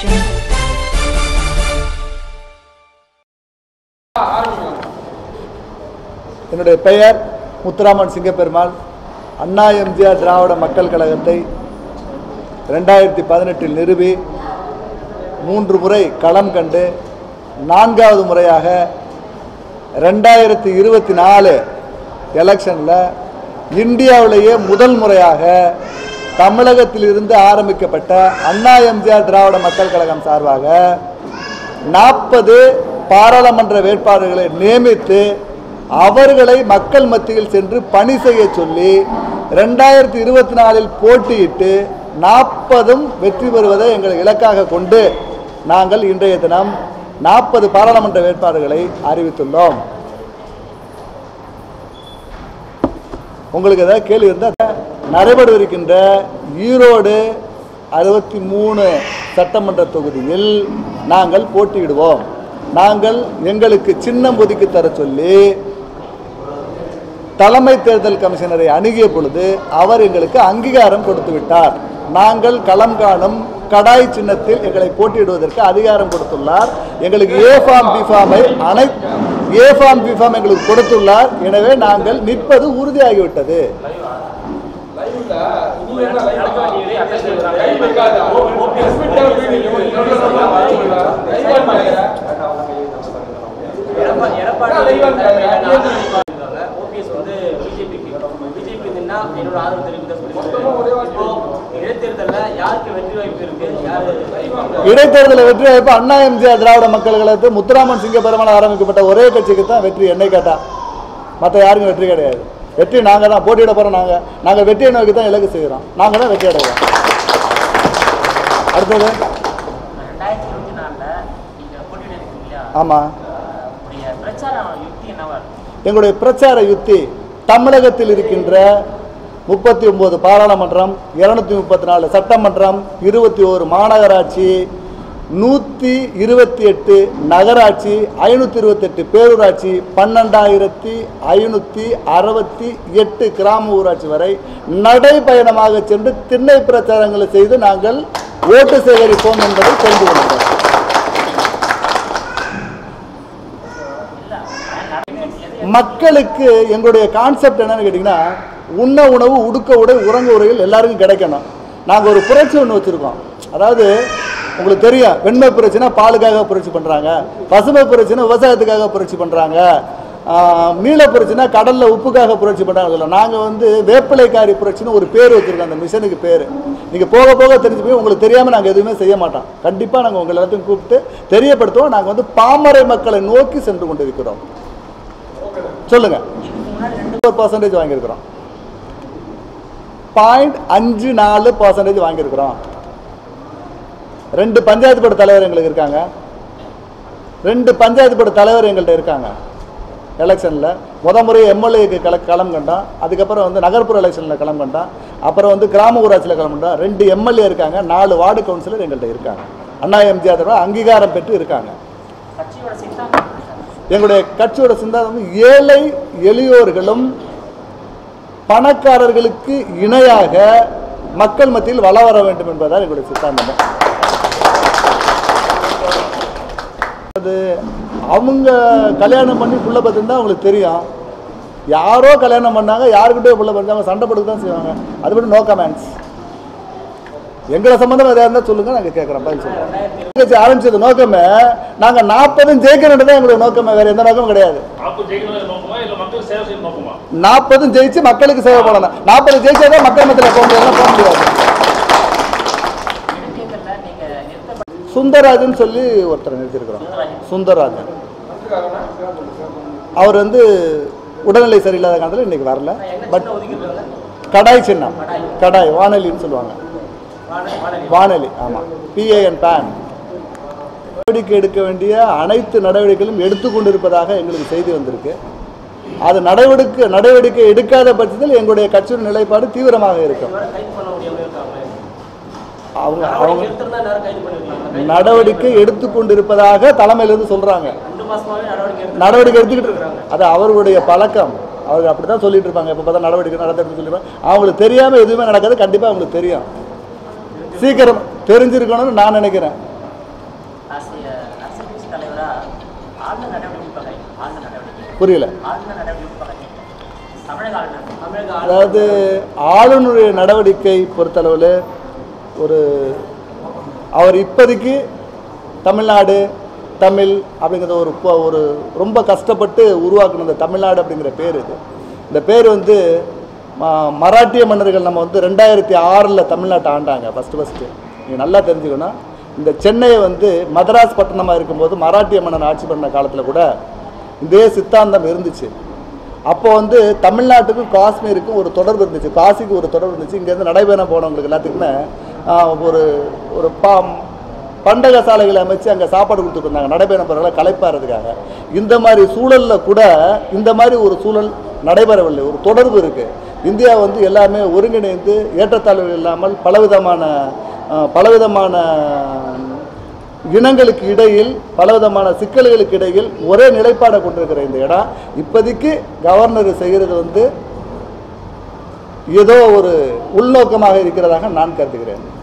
Jungle. என்னுடைய பெயர் முத்துராமன் சிங்கப்பெருமாள் அண்ணா எம்ஜிஆர் திராவிட மக்கள் கழகத்தை ரெண்டாயிரத்தி பதினெட்டில் நிறுவி மூன்று முறை களம் கண்டு நான்காவது முறையாக ரெண்டாயிரத்தி இருபத்தி நாலு எலெக்ஷனில் இந்தியாவிலேயே முதல் முறையாக தமிழகத்திலிருந்து ஆரம்பிக்கப்பட்ட அண்ணா எம்ஜிஆர் திராவிட மக்கள் கழகம் சார்பாக நாற்பது பாராளுமன்ற வேட்பாளர்களை நியமித்து அவர்களை மக்கள் மத்தியில் சென்று பணி செய்ய சொல்லி ரெண்டாயிரத்தி இருபத்தி நாலில் போட்டியிட்டு நாற்பதும் வெற்றி பெறுவதை எங்கள் இலக்காக கொண்டு நாங்கள் இன்றைய தினம் நாற்பது பாராளுமன்ற வேட்பாளர்களை அறிவித்துள்ளோம் உங்களுக்கு ஏதாவது கேள்வி இருந்தால் நடைபெறவிருக்கின்ற ஈரோடு அறுபத்தி மூணு சட்டமன்ற தொகுதியில் நாங்கள் போட்டியிடுவோம் நாங்கள் எங்களுக்கு சின்னம் ஒதுக்கி தர சொல்லி தலைமை தேர்தல் கமிஷனரை அணுகிய பொழுது அவர் எங்களுக்கு அங்கீகாரம் கொடுத்து விட்டார் நாங்கள் களம் காணும் கடாய் சின்னத்தில் எங்களை போட்டியிடுவதற்கு அதிகாரம் கொடுத்துள்ளார் எங்களுக்கு ஏ ஃபார்ம் பி ஃபார்மை அனை ஏ ஃபார்ம் பி ஃபார்ம் எங்களுக்கு கொடுத்துள்ளார் எனவே நாங்கள் நிற்பது உறுதியாகிவிட்டது எடப்பாடி எடப்பாடி ஓபிஎஸ் வந்து பிஜேபிக்கு பிஜேபி நின்னா என்னோட ஆதரவு தெரிவிக்க சொல்லி இப்போ இடைத்தேர்தலில் யாருக்கு வெற்றி வாய்ப்பு இருக்கு யாரு இடைத்தேர்தலில் வெற்றி வாய்ப்பு அண்ணா எம்ஜிஆர் திராவிட மக்கள் கழகத்து முத்துராமன் சிங்க பெருமாள் ஆரம்பிக்கப்பட்ட ஒரே கட்சிக்கு தான் வெற்றி என்னை கேட்டா மற்ற யாருக்கும் வெற்றி கிடையாது வெற்றி நாங்கள் தான் போட்டியிட போகிறோம் நாங்கள் நாங்கள் வெற்றியை நோக்கி தான் இலக்கு செய்கிறோம் நாங்கள் தான் வெற்றி அடைவோம் அடுத்தது ரெண்டாயிரத்தி இருபத்தி நாலில் நீங்கள் போட்டியிட இருக்கீங்க இல்லையா ஆமாம் உடைய பிரச்சார யுக்தி என்னவா இருக்கு எங்களுடைய பிரச்சார யுக்தி தமிழகத்தில் இருக்கின்ற முப்பத்தி ஒன்பது பாராளுமன்றம் இருநூத்தி முப்பத்தி நாலு சட்டமன்றம் இருபத்தி ஓரு மாநகராட்சி நூற்றி இருபத்தி எட்டு நகராட்சி ஐநூற்றி இருபத்தெட்டு பேரூராட்சி பன்னெண்டாயிரத்தி ஐநூற்றி அறுபத்தி எட்டு கிராம ஊராட்சி வரை நடைபயணமாக சென்று திண்ணை பிரச்சாரங்களை செய்து நாங்கள் ஓட்டு சேகரிப்போம் என்பதை தெரிந்து கொள்கிறோம் மக்களுக்கு எங்களுடைய கான்செப்ட் என்னன்னு கேட்டிங்கன்னா உண்ண உணவு உடுக்க உடை உறங்க உரைகள் எல்லாருக்கும் கிடைக்கணும் நாங்கள் ஒரு புரட்சி ஒன்று வச்சுருக்கோம் அதாவது உங்களுக்கு தெரியும் வெண்மை புரட்சினா பாலுக்காக புரட்சி பண்ணுறாங்க பசுமை புரட்சினா விவசாயத்துக்காக புரட்சி பண்ணுறாங்க மீள புரட்சினா கடலில் உப்புக்காக புரட்சி பண்ணுறாங்க சொல்ல நாங்கள் வந்து வேப்பிலைக்காரி புரட்சின்னு ஒரு பேர் வச்சுருக்கோம் அந்த மிஷனுக்கு பேர் நீங்கள் போக போக தெரிஞ்சு போய் உங்களுக்கு தெரியாமல் நாங்கள் எதுவுமே செய்ய மாட்டோம் கண்டிப்பாக நாங்கள் உங்கள் எல்லாத்தையும் கூப்பிட்டு தெரியப்படுத்துவோம் நாங்கள் வந்து பாமரை மக்களை நோக்கி சென்று கொண்டிருக்கிறோம் சொல்லுங்க ஒரு பர்சன்டேஜ் வாங்கியிருக்கிறோம் பாயிண்ட் அஞ்சு நாலு பர்சன்டேஜ் வாங்கியிருக்கிறோம் ரெண்டு பஞ்சாயத்து போர்டு தலைவர் எங்களுக்கு இருக்காங்க ரெண்டு பஞ்சாயத்து போர்டு தலைவர் எங்கள்கிட்ட இருக்காங்க எலெக்ஷனில் முத முறை எம்எல்ஏக்கு கல களம் கண்டோம் அதுக்கப்புறம் வந்து நகர்ப்புற எலெக்ஷனில் களம் கண்டோம் அப்புறம் வந்து கிராம ஊராட்சியில் களம் கண்டோம் ரெண்டு எம்எல்ஏ இருக்காங்க நாலு வார்டு கவுன்சிலர் எங்கள்கிட்ட இருக்காங்க அண்ணா எம்ஜிஆர் அங்கீகாரம் பெற்று இருக்காங்க கட்சியோட சித்தாந்தம் எங்களுடைய கட்சியோட சிந்தாந்தம் வந்து ஏழை எளியோர்களும் பணக்காரர்களுக்கு இணையாக மக்கள் மத்தியில் வள வர வேண்டும் என்பதுதான் எங்களுடைய சித்தாந்தம் அது அவங்க கல்யாணம் பண்ணி புள்ள பார்த்துருந்தா அவங்களுக்கு தெரியும் யாரோ கல்யாணம் பண்ணாங்க யாருக்கிட்டே புள்ள பார்த்தாங்க சண்டை போட்டு தான் செய்வாங்க அது மட்டும் நோ கமெண்ட்ஸ் எங்களை சம்பந்தம் எதாவது இருந்தால் சொல்லுங்க நாங்கள் கேட்குறோம் பதில் சொல்லுவோம் கட்சி ஆரம்பிச்சது நோக்கமே நாங்கள் நாற்பதும் ஜெயிக்கணுன்றது தான் எங்களுடைய நோக்கமே வேறு எந்த நோக்கமும் கிடையாது ஆப்பு ஜெயிக்கணும் நோக்கமா இல்ல மக்கள் சேவை செய்யணும் நோக்கமா நாற்பதும் ஜெயிச்சு மக்களுக்கு சேவை பண்ணணும் நாற்பது ஜெயிச்சாதான் மக்கள் மத்தியில் போக முடியாது போக முடியாது இடைத்தேர்தலில் நீங்கள் நிறுத்தப்பட்ட சுந்தரராஜன் சொல்லி ஒருத்தர் நிறுத்தியிருக்கிறோம் சுந்தரராஜன் அவர் வந்து உடல்நிலை சரியில்லாத காலத்தில் இன்னைக்கு வரல பட் ஒதுக்கிருக்காங்க கடாய் சின்னம் கடாய் வானொலின்னு சொல்லுவாங்க வானொலி வானொலி ஆமாம் பிஏஎன் பேன் நடவடிக்கை எடுக்க வேண்டிய அனைத்து நடவடிக்கைகளும் எடுத்துக்கொண்டிருப்பதாக எங்களுக்கு செய்தி வந்திருக்கு அது நடவடிக்கை நடவடிக்கை எடுக்காத பட்சத்தில் எங்களுடைய கட்சியின் நிலைப்பாடு தீவிரமாக இருக்கும் வரை கைது பண்ண முடியாமல் இருக்காங்களே அவங்க அவங்க எடுத்திருந்தா நேரம் கைது பண்ணிருக்காங்க நடவடிக்கை எடுத்துக்கொண்டிருப்பதாக தலைமையிலிருந்து சொல்றாங்க ரெண்டு மாசமாவே நடவடிக்கை எடுத்து நடவடிக்கை எடுத்துக்கிட்டு இருக்காங்க அது அவர்களுடைய பழக்கம் அவங்க அப்படி தான் சொல்லிட்டு இருப்பாங்க எப்போ பார்த்தா நடவடிக்கை நடத்துறதுன்னு சொல்லிடுவாங்க அவங்களுக்கு தெரியாமல் எதுவுமே நடக்காது கண்டிப்பாக அவங்களுக்கு தெரியும் சீக்கிரம் தெரிஞ்சிருக்கணும்னு நான் நினைக்கிறேன் ஆசிய அரசியல் கட்சி தலைவராக ஆளுநர் நடவடிக்கை பகை ஆளுநர் நடவடிக்கை புரியல ஆளுநர் நடவடிக்கை பகை தமிழக ஆளுநர் தமிழக ஆளுநர் அதாவது ஆளுநருடைய நடவடிக்கை பொறுத்தளவில் ஒரு அவர் இப்போதைக்கு தமிழ்நாடு தமிழ் அப்படிங்கிற ஒரு பொ- ஒரு ரொம்ப கஷ்டப்பட்டு உருவாக்குன இந்த தமிழ்நாடு அப்படிங்கிற பேர் இது இந்த பேர் வந்து ம- மராட்டிய மன்னர்கள் நம்ம வந்து ரெண்டாயிரத்தி ஆறில் தமிழ்நாட்டை ஆண்டாங்க ஃபஸ்ட்டு ஃபஸ்ட்டு நீங்கள் நல்லா தெரிஞ்சுக்கணும் இந்த சென்னையை வந்து மதராஸ் பட்டணமாக இருக்கும்போது மராட்டிய மன்னன் ஆட்சி பண்ண காலத்தில் கூட இதே சித்தாந்தம் இருந்துச்சு அப்போ வந்து தமிழ்நாட்டுக்கும் காஷ்மீருக்கும் ஒரு தொடர்பு இருந்துச்சு காசிக்கு ஒரு தொடர்பு இருந்துச்சு இங்கேருந்து நடைபயணம் போனவங்களுக்கு எல்லாத்துக்குமே ஆஹ், ஒரு ஒரு பா பண்டக சாலைகளை அமைச்சு அங்கே சாப்பாடு கொடுத்துட்டு இருந்தாங்க நடைபயணம் போகிறவங்கள களைப்பாறதுக்காக இந்த மாதிரி சூழலில் கூட இந்த மாதிரி ஒரு சூழல் நடைபெறவில்லை ஒரு தொடர்பு இருக்குது இந்தியா வந்து எல்லாமே ஒருங்கிணைந்து ஏற்றத்தாழ்வுகள் இல்லாமல் பலவிதமான ஆஹ், பலவிதமான இனங்களுக்கு இடையில் பலவிதமான சிக்கல்களுக்கு இடையில் ஒரே நிலைப்பாடை கொண்டிருக்கிற இந்த இடம் இப்போதைக்கு கவர்னர் செய்கிறது வந்து ஏதோ ஒரு உள்நோக்கமாக இருக்கிறதாக நான் கருதுகிறேன்